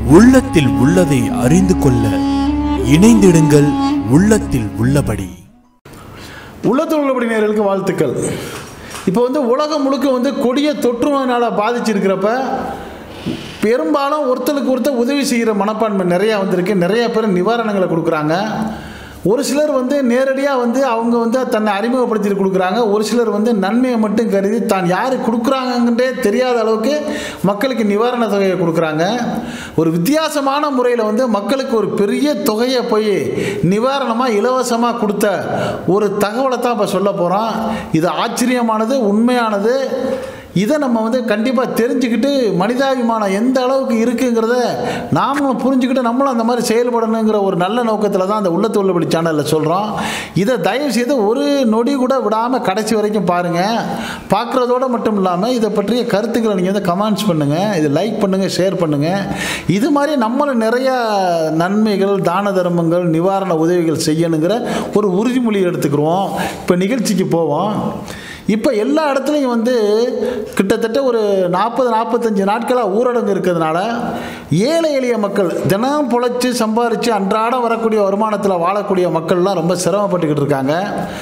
உள்ளத்தில் உள்ளதை அறிந்து கொள்ள இணைந்திடுங்கள் உள்ளத்தில் உள்ளபடி உள்ளத்தில் உள்ளபடி நேயர்களுக்கு வாழ்த்துக்கள் இப்போ வந்து உலகம் முழுக்க வந்து கொடிய தொற்று நோயினால் பாதிச்சிருக்கிறப்ப பெரும்பாலும் ஒருத்தருக்கு ஒருத்தர் உதவி செய்கிற மனப்பான்மை நிறையா வந்திருக்கு நிறைய பேர் நிவாரணங்களை கொடுக்குறாங்க ஒரு சிலர் வந்து நேரடியாக வந்து அவங்க வந்து தன்னை அறிமுகப்படுத்தி கொடுக்குறாங்க ஒரு சிலர் வந்து நன்மையை மட்டும் கருதி தான் யார் கொடுக்குறாங்கன்றே தெரியாத அளவுக்கு மக்களுக்கு நிவாரண தொகையை கொடுக்குறாங்க ஒரு வித்தியாசமான முறையில் வந்து மக்களுக்கு ஒரு பெரிய தொகையை போய் நிவாரணமாக இலவசமாக கொடுத்த ஒரு தகவலை தான் இப்போ சொல்ல போகிறோம் இது ஆச்சரியமானது உண்மையானது இதை நம்ம வந்து கண்டிப்பாக தெரிஞ்சுக்கிட்டு மனிதாபிமானம் எந்த அளவுக்கு இருக்குங்கிறத நாமளும் புரிஞ்சுக்கிட்டு நம்மளும் அந்த மாதிரி செயல்படணுங்கிற ஒரு நல்ல நோக்கத்தில் தான் அந்த உள்ளத்து உள்ளபடி சேனலில் சொல்கிறோம் இதை தயவு செய்து ஒரு நொடி கூட விடாமல் கடைசி வரைக்கும் பாருங்கள் பார்க்குறதோட மட்டும் இல்லாமல் இதை பற்றிய கருத்துக்களை நீங்கள் வந்து கமெண்ட்ஸ் பண்ணுங்கள் இதை லைக் பண்ணுங்கள் ஷேர் பண்ணுங்கள் இது மாதிரி நம்மளும் நிறையா நன்மைகள் தான தர்மங்கள் நிவாரண உதவிகள் செய்யணுங்கிற ஒரு உறுதிமொழி எடுத்துக்கிறோம் இப்போ நிகழ்ச்சிக்கு போவோம் இப்போ எல்லா இடத்துலையும் வந்து கிட்டத்தட்ட ஒரு நாற்பது நாற்பத்தஞ்சு நாட்களாக ஊரடங்கு இருக்கிறதுனால ஏழை எளிய மக்கள் தினம் பொழைச்சி சம்பாரித்து அன்றாடம் வரக்கூடிய வருமானத்தில் வாழக்கூடிய மக்கள்லாம் ரொம்ப சிரமப்பட்டுக்கிட்டு இருக்காங்க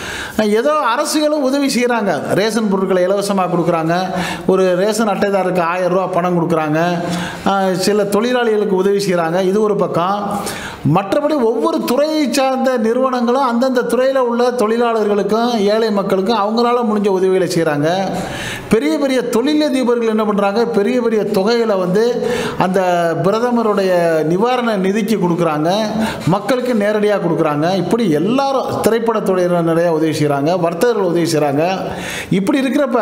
ஏதோ அரசுகளும் உதவி செய்கிறாங்க ரேஷன் பொருட்களை இலவசமாக கொடுக்குறாங்க ஒரு ரேஷன் அட்டைதாருக்கு ஆயிரம் ரூபா பணம் கொடுக்குறாங்க அஹ் சில தொழிலாளிகளுக்கு உதவி செய்கிறாங்க இது ஒரு பக்கம் மற்றபடி ஒவ்வொரு துறையை சார்ந்த நிறுவனங்களும் அந்தந்த துறையில் உள்ள தொழிலாளர்களுக்கும் ஏழை மக்களுக்கும் அவங்களால முடிஞ்ச உதவிகளை செய்கிறாங்க பெரிய பெரிய தொழிலதிபர்கள் என்ன பண்ணுறாங்க பெரிய பெரிய தொகைகளை வந்து அந்த பிரதமருடைய நிவாரண நிதிக்கு கொடுக்குறாங்க மக்களுக்கு நேரடியாக கொடுக்குறாங்க இப்படி எல்லாரும் திரைப்படத்துறையினர் நிறையா உதவி செய்கிறாங்க வர்த்தகர்கள் உதவி செய்கிறாங்க இப்படி இருக்கிறப்ப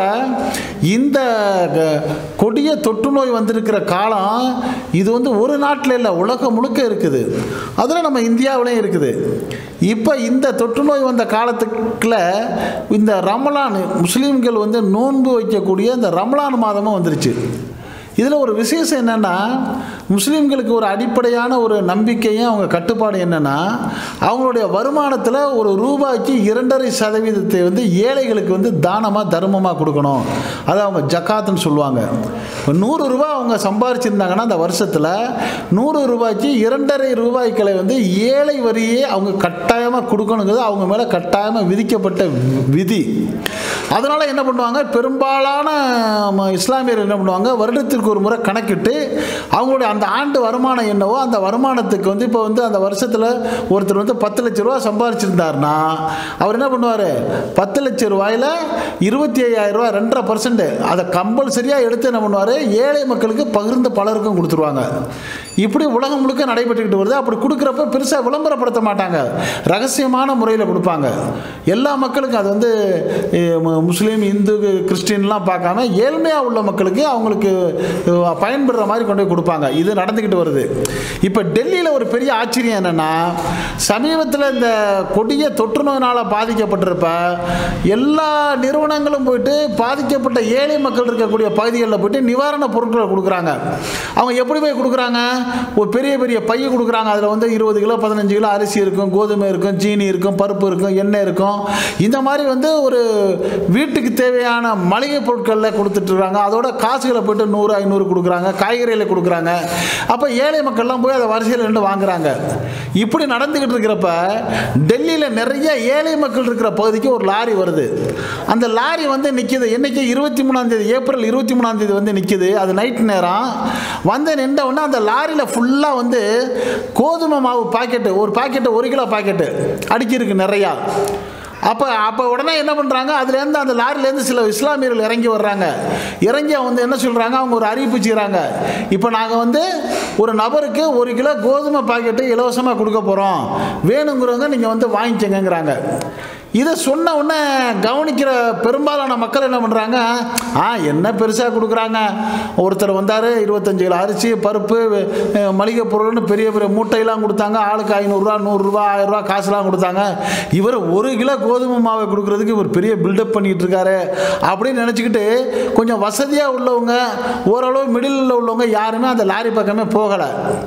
இந்த க- கொடிய தொற்று நோய் வந்திருக்கிற காலம் இது வந்து ஒரு நாட்டில் இல்லை உலகம் முழுக்க இருக்குது அதில் நம்ம இந்தியாவிலையும் இருக்குது இப்போ இந்த தொற்று நோய் வந்த காலத்துக்குள்ள இந்த ரமலான் முஸ்லீம்கள் வந்து நோன்பு வைக்கக்கூடிய இந்த ரமலான் மாதமும் வந்துருச்சு இதில் ஒரு விசேஷம் என்னென்னா முஸ்லீம்களுக்கு ஒரு அடிப்படையான ஒரு நம்பிக்கையும் அவங்க கட்டுப்பாடு என்னென்னா அவங்களுடைய வருமானத்தில் ஒரு ரூபாய்க்கு இரண்டரை சதவீதத்தை வந்து ஏழைகளுக்கு வந்து தானமாக தர்மமாக கொடுக்கணும் அதை அவங்க ஜக்காத்துன்னு சொல்லுவாங்க இப்போ நூறு ரூபாய் அவங்க சம்பாரிச்சிருந்தாங்கன்னா அந்த வருஷத்தில் நூறு ரூபாய்க்கு இரண்டரை ரூபாய்க்களை வந்து ஏழை வரியே அவங்க கட்டாயமாக கொடுக்கணுங்கிறது அவங்க மேலே கட்டாயமாக விதிக்கப்பட்ட வி- விதி அதனால் என்ன பண்ணுவாங்க பெரும்பாலான ம- இஸ்லாமியர் என்ன பண்ணுவாங்க வருடத்திற்கு ஒரு முறை கணக்கிட்டு அவங்களுடைய அந்த ஆண்டு வருமானம் என்னவோ அந்த வருமானத்துக்கு வந்து இப்போ வந்து அந்த வருஷத்தில் ஒருத்தர் வந்து பத்து லட்ச ரூபா சம்பாரிச்சிருந்தாருன்னா அவர் என்ன பண்ணுவார் பத்து லட்ச ரூபாயில் இருபத்தி ஐயாயிரம் ரூபா ரெண்டரை பர்சன்ட் அதை கம்பல்சரியாக எடுத்து என்ன பண்ணுவார் ஏழை மக்களுக்கு பகிர்ந்து பலருக்கும் கொடுத்துருவாங்க இப்படி உலகம் முழுக்க நடைபெற்றுக்கிட்டு வருது அப்படி கொடுக்குறப்ப பெருசாக விளம்பரப்படுத்த மாட்டாங்க ரகசியமான முறையில் கொடுப்பாங்க எல்லா மக்களுக்கும் அது வந்து அஹ், மு- முஸ்லீம் இந்து கிறிஸ்டின்லாம் பார்க்காம ஏழ்மையாக உள்ள மக்களுக்கு அவங்களுக்கு அஹ், பயன்படுற மாதிரி கொண்டு போய் கொடுப்பாங்க இது நடந்துக்கிட்டு வருது இப்போ டெல்லியில் ஒரு பெரிய ஆச்சரியம் என்னென்னா சமீபத்தில் இந்த கொடிய தொற்று நோயினால் பாதிக்கப்பட்டிருப்ப எல்லா நிறுவனங்களும் போயிட்டு பாதிக்கப்பட்ட ஏழை மக்கள் இருக்கக்கூடிய பகுதிகளில் போயிட்டு நிவாரண பொருட்களை கொடுக்குறாங்க அவங்க எப்படி போய் கொடுக்குறாங்க ஒரு பெரிய பெரிய பைய கொடுக்குறாங்க அதில் வந்து இருபது கிலோ பதினஞ்சு கிலோ அரிசி இருக்கும் கோதுமை இருக்கும் சீனி இருக்கும் பருப்பு இருக்கும் எண்ணெய் இருக்கும் இந்த மாதிரி வந்து ஒரு வீட்டுக்கு தேவையான மளிகை பொருட்களில் கொடுத்துட்ருக்காங்க அதோட காசுகளை போயிட்டு நூறு ஐநூறு கொடுக்குறாங்க காய்கறிகளை கொடுக்குறாங்க அப்போ ஏழை மக்கள்லாம் போய் அதை வரிசையில் நின்று வாங்குறாங்க இப்படி நடந்துக்கிட்டு இருக்கிறப்ப டெல்லியில் நிறைய ஏழை மக்கள் இருக்கிற பகுதிக்கு ஒரு லாரி வருது அந்த லாரி வந்து நிற்கிது என்னைக்கு இருபத்தி மூணாம் தேதி ஏப்ரல் இருபத்தி மூணாம் தேதி வந்து நிற்கிது அது நைட் நேரம் வந்து நின்ற உடனே அந்த லாரியில் ஃபுல்லாக வந்து கோதுமை மாவு பாக்கெட்டு ஒரு பாக்கெட்டு ஒரு கிலோ பாக்கெட்டு அடுக்கியிருக்கு நிறையா அப்போ அப்போ உடனே என்ன பண்ணுறாங்க அதுலேருந்து அந்த லாரிலேருந்து சில இஸ்லாமியர்கள் இறங்கி வர்றாங்க இறங்கி அவங்க வந்து என்ன சொல்கிறாங்க அவங்க ஒரு அறிவிப்பு செய்கிறாங்க இப்போ நாங்கள் வந்து ஒரு நபருக்கு ஒரு கிலோ கோதுமை பாக்கெட்டு இலவசமாக கொடுக்க போகிறோம் வேணுங்கிறவங்க நீங்கள் வந்து வாங்கிக்கங்கங்கிறாங்க இதை சொன்ன உடனே கவனிக்கிற பெரும்பாலான மக்கள் என்ன பண்ணுறாங்க ஆ என்ன பெருசாக கொடுக்குறாங்க ஒருத்தர் வந்தார் இருபத்தஞ்சு கிலோ அரிசி பருப்பு அஹ், மளிகை பொருள்னு பெரிய பெரிய மூட்டையெல்லாம் கொடுத்தாங்க ஆளுக்கு ஐநூறுரூவா நூறுரூவா ஆயிரரூவா காசுலாம் கொடுத்தாங்க இவர் ஒரு கிலோ கோதுமை மாவை கொடுக்குறதுக்கு இவர் பெரிய பில்டப் பண்ணிட்டு இருக்காரு அப்படின்னு நினச்சிக்கிட்டு கொஞ்சம் வசதியாக உள்ளவங்க ஓரளவு மிடில் உள்ளவங்க யாருமே அந்த லாரி பக்கமே போகலை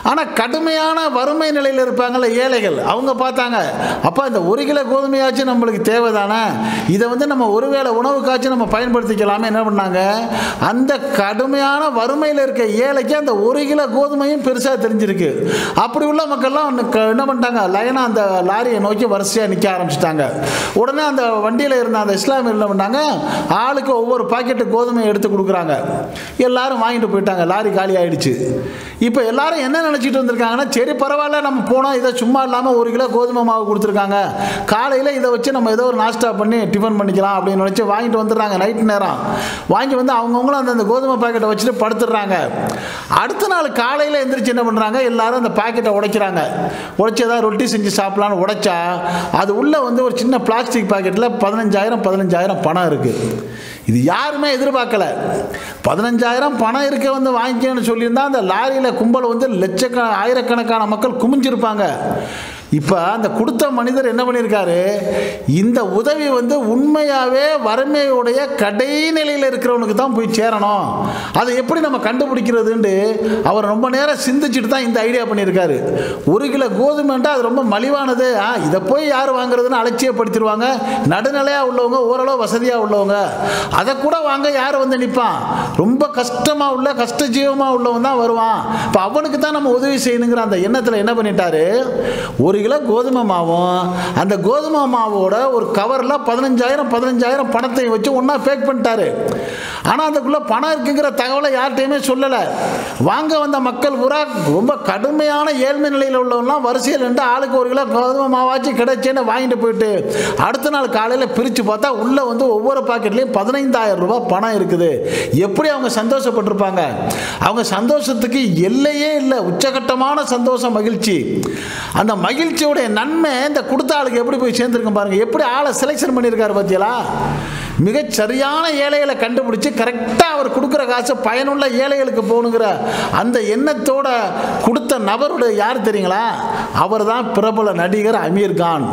ஆனால் கடுமையான வறுமை நிலையில் இருப்பாங்கள்ல ஏழைகள் அவங்க பார்த்தாங்க அப்போ இந்த ஒரு கிலோ கோதுமையாச்சும் நம்மளுக்கு தேவைதானே இதை வந்து நம்ம ஒருவேளை உணவுக்காச்சும் நம்ம பயன்படுத்திக்கலாமே என்ன பண்ணாங்க அந்த கடுமையான வறுமையில் இருக்க ஏழைக்கு அந்த ஒரு கிலோ கோதுமையும் பெருசாக தெரிஞ்சிருக்கு அப்படி உள்ள மக்கள்லாம் ஒண்ணு க- என்ன பண்ணிட்டாங்க லைனாக அந்த லாரியை நோக்கி வரிசையாக நிற்க ஆரம்பிச்சிட்டாங்க உடனே அந்த வண்டியில் இருந்த அந்த இஸ்லாமியர் என்ன பண்ணாங்க ஆளுக்கு ஒவ்வொரு பாக்கெட்டு கோதுமை எடுத்து கொடுக்குறாங்க எல்லாரும் வாங்கிட்டு போயிட்டாங்க லாரி காலி ஆயிடுச்சு இப்போ எல்லாரும் என்ன நினச்சிட்டு வந்திருக்காங்கன்னா சரி பரவாயில்ல நம்ம போனோம் இதை சும்மா இல்லாமல் ஒரு கிலோ கோதுமை மாவு கொடுத்துருக்காங்க காலையில் இதை வச்சு நம்ம ஏதோ ஒரு நாஸ்டா பண்ணி டிஃபன் பண்ணிக்கலாம் அப்படின்னு நினச்சி வாங்கிட்டு வந்துடுறாங்க நைட் நேரம் வாங்கி வந்து அவங்கவுங்களும் அந்த அந்த கோதுமை பாக்கெட்டை வச்சுட்டு படுத்துடுறாங்க அடுத்த நாள் காலையில் எந்திரிச்சு என்ன பண்ணுறாங்க எல்லாரும் அந்த பாக்கெட்டை உடைக்கிறாங்க உடைச்சி ஏதாவது ரொட்டி செஞ்சு சாப்பிடலான்னு உடைச்சா அது உள்ளே வந்து ஒரு சின்ன பிளாஸ்டிக் பாக்கெட்டில் பதினஞ்சாயிரம் பதினஞ்சாயிரம் பணம் இருக்குது இது யாருமே எதிர்பார்க்கல பதினஞ்சாயிரம் பணம் இருக்க வந்து வாங்கிக்கணும்னு சொல்லியிருந்தா அந்த லாரியில் கும்பல் வந்து லட்சக்க ஆயிரக்கணக்கான மக்கள் குமிஞ்சிருப்பாங்க இப்போ அந்த கொடுத்த மனிதர் என்ன பண்ணியிருக்காரு இந்த உதவி வந்து உண்மையாகவே வறுமையுடைய கடைநிலையில் இருக்கிறவனுக்கு தான் போய் சேரணும் அதை எப்படி நம்ம கண்டுபிடிக்கிறதுன்ட்டு அவர் ரொம்ப நேரம் சிந்திச்சுட்டு தான் இந்த ஐடியா பண்ணியிருக்காரு ஒரு கிலோ கோதுமைண்டா அது ரொம்ப மலிவானது ஆ இதை போய் யார் வாங்குறதுன்னு அலட்சியப்படுத்திடுவாங்க நடுநிலையாக உள்ளவங்க ஓரளவு வசதியாக உள்ளவங்க அதை கூட வாங்க யார் வந்து நிற்பான் ரொம்ப கஷ்டமாக உள்ள கஷ்ட ஜீவமாக உள்ளவன் தான் வருவான் இப்போ அவனுக்கு தான் நம்ம உதவி செய்யணுங்கிற அந்த எண்ணத்தில் என்ன பண்ணிட்டாரு ஒரு கிலோ கோதுமை மாவும் அந்த கோதுமை மாவோட ஒரு கவரில் பதினஞ்சாயிரம் பதினஞ்சாயிரம் பணத்தை வச்சு ஒன்றா பேக் பண்ணிட்டாரு ஆனால் அதுக்குள்ளே பணம் இருக்குங்கிற தகவலை யார்கிட்டையுமே சொல்லலை வாங்க வந்த மக்கள் பூரா ரொம்ப கடுமையான ஏழ்மை நிலையில் உள்ளவங்களாம் வரிசையில் நின்று ஆளுக்கு ஒரு கிலோ கோதுமை மாவாச்சு கிடைச்சேன்னு வாங்கிட்டு போயிட்டு அடுத்த நாள் காலையில் பிரித்து பார்த்தா உள்ளே வந்து ஒவ்வொரு பாக்கெட்லேயும் பதினைந்தாயிரம் ரூபாய் பணம் இருக்குது எப்படி அவங்க சந்தோஷப்பட்டிருப்பாங்க அவங்க சந்தோஷத்துக்கு எல்லையே இல்லை உச்சகட்டமான சந்தோஷம் மகிழ்ச்சி அந்த மகிழ்ச்சியோடைய நன்மை இந்த கொடுத்த ஆளுக்கு எப்படி போய் சேர்ந்துருக்கும் பாருங்க எப்படி ஆளை செலெக்ஷன் பண்ணியிருக்காரு பார்த்தீங்களா மிகச் சரியான ஏழைகளை கண்டுபிடிச்சு கரெக்டாக அவர் கொடுக்குற காசு பயனுள்ள ஏழைகளுக்கு போகணுங்கிற அந்த எண்ணத்தோட கொடுத்த நபருடைய யார் தெரியுங்களா அவர் தான் பிரபல நடிகர் அமீர் கான்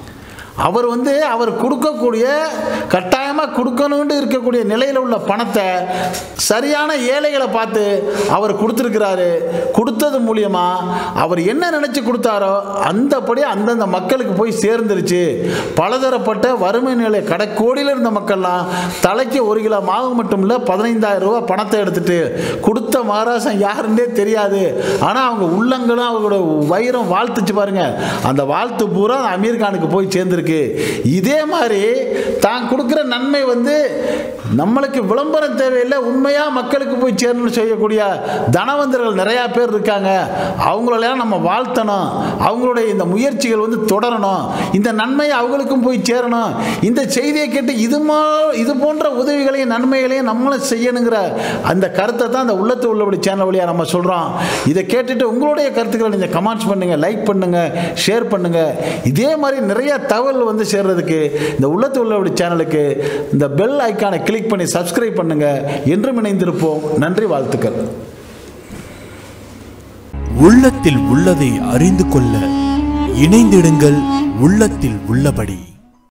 அவர் வந்து அவர் கொடுக்கக்கூடிய கட்டாயமாக கொடுக்கணும்னு இருக்கக்கூடிய நிலையில் உள்ள பணத்தை சரியான ஏழைகளை பார்த்து அவர் கொடுத்துருக்கிறாரு கொடுத்தது மூலியமா அவர் என்ன நினச்சி கொடுத்தாரோ அந்தபடி அந்தந்த மக்களுக்கு போய் சேர்ந்துருச்சு பலதரப்பட்ட வறுமை நிலை கடைக்கோடியில் இருந்த மக்கள்லாம் தலைக்கு ஒரு கிலோ மாவு மட்டும் இல்லை பதினைந்தாயிரம் ரூபாய் பணத்தை எடுத்துட்டு கொடுத்த மகாராசன் யாருன்னே தெரியாது ஆனால் அவங்க உள்ளங்களும் அவங்களோட வைரம் வாழ்த்துச்சு பாருங்க அந்த வாழ்த்து பூரா அமீர் கானுக்கு போய் சேர்ந்துருக்கு இதே மாதிரி தான் கொடுக்குற நன்மை வந்து நம்மளுக்கு விளம்பரம் தேவையில்லை உண்மையாக மக்களுக்கு போய் சேரணும்னு செய்யக்கூடிய தனவந்தர்கள் நிறையா பேர் இருக்காங்க அவங்களெல்லாம் நம்ம வாழ்த்தணும் அவங்களுடைய இந்த முயற்சிகள் வந்து தொடரணும் இந்த நன்மை அவங்களுக்கும் போய் சேரணும் இந்த செய்தியை கேட்டு இது மா இது போன்ற உதவிகளையும் நன்மைகளையும் நம்மளும் செய்யணுங்கிற அந்த கருத்தை தான் அந்த உள்ளத்து உள்ளபடி சேனல் வழியாக நம்ம சொல்கிறோம் இதை கேட்டுட்டு உங்களுடைய கருத்துக்களை நீங்கள் கமெண்ட்ஸ் பண்ணுங்கள் லைக் பண்ணுங்கள் ஷேர் பண்ணுங்கள் இதே மாதிரி நிறைய தகவல் வந்து சேர்றதுக்கு இந்த உள்ளத்து உள்ளபடி சேனலுக்கு இந்த பெல் ஐக்கானை கிளிக் பண்ணி சப்ஸ்கிரைப் பண்ணுங்கள் என்றும் இணைந்திருப்போம் நன்றி வாழ்த்துக்கள் உள்ளத்தில் உள்ளதை அறிந்து கொள்ள இணைந்திடுங்கள் உள்ளத்தில் உள்ளபடி